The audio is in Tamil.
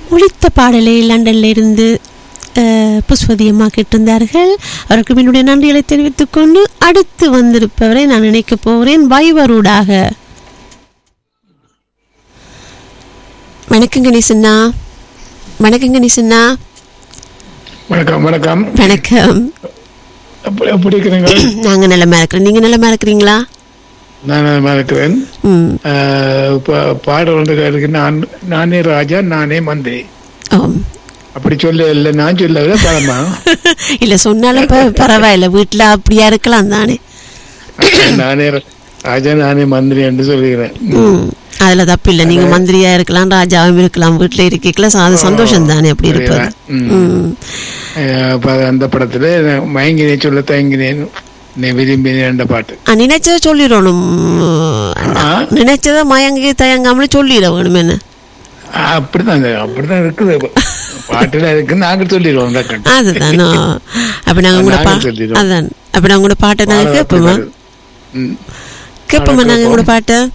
ஒளித்த பாடலை லண்டன்ல இருந்து அஹ், புஷ்பதி அம்மா கேட்டிருந்தார்கள் அவருக்கு என்னுடைய நன்றிகளை தெரிவித்துக் கொண்டு அடுத்து வந்திருப்பவரை நான் நினைக்க போகிறேன் வைவரூடாக வணக்கம் கணேசண்ணா வணக்கம் கணேசண்ணா வணக்கம் வணக்கம் வணக்கம் எப்படி எப்படி இருக்கிறீங்க நாங்க நல்லமா இருக்கிறோம் நீங்க நல்லமா இருக்கிறீங்களா நான் நல்லா இருக்கிறேன் ம் ஆஹ் இப்ப பாடல் ஒன்று இருக்கு நான் நானே ராஜா நானே மந்திரி ஆம் அப்படி சொல்ல இல்லை நான் சொல்லல பழமா இல்ல சொன்னாலும் ப- பரவாயில்ல வீட்டுல அப்படியா இருக்கலாம் தானே நானே ராஜா நானே மந்திரி என்று சொல்லுகிறேன் ம் அதுல தப்பு இல்ல நீங்க மந்திரியா இருக்கலாம் ராஜாவும் இருக்கலாம் வீட்டுல இருக்கீங்களா அது சந்தோஷம் தானே அப்படி இருப்பது ம். ம் ஆஹ் அப்ப அந்த படத்துல நான் மயங்கினே சொல்ல தயங்கினேன் நீ விரும்பினேன் என்ற பாட்டு ஆ, நினைச்சதை சொல்லிடணும் ஆ? நினைச்சதை மயங்கி தயங்காமலே சொல்லிட வேணும் என்ன ஆஹ் அப்படிதான் அப்படிதான் இருக்குது பாட்டுல இருக்கு நாங்க சொல்லிடுவோம் டக்குன்னு. அதுதான் ஆ. அப்ப நாங்க கூட பா நாங்க சொல்லிடுவோம். அதான் அப்ப நாங்க கூட பாட்டை நாங்க கேட்போமா ம். கேட்போமா நாங்க கூட பாட்டை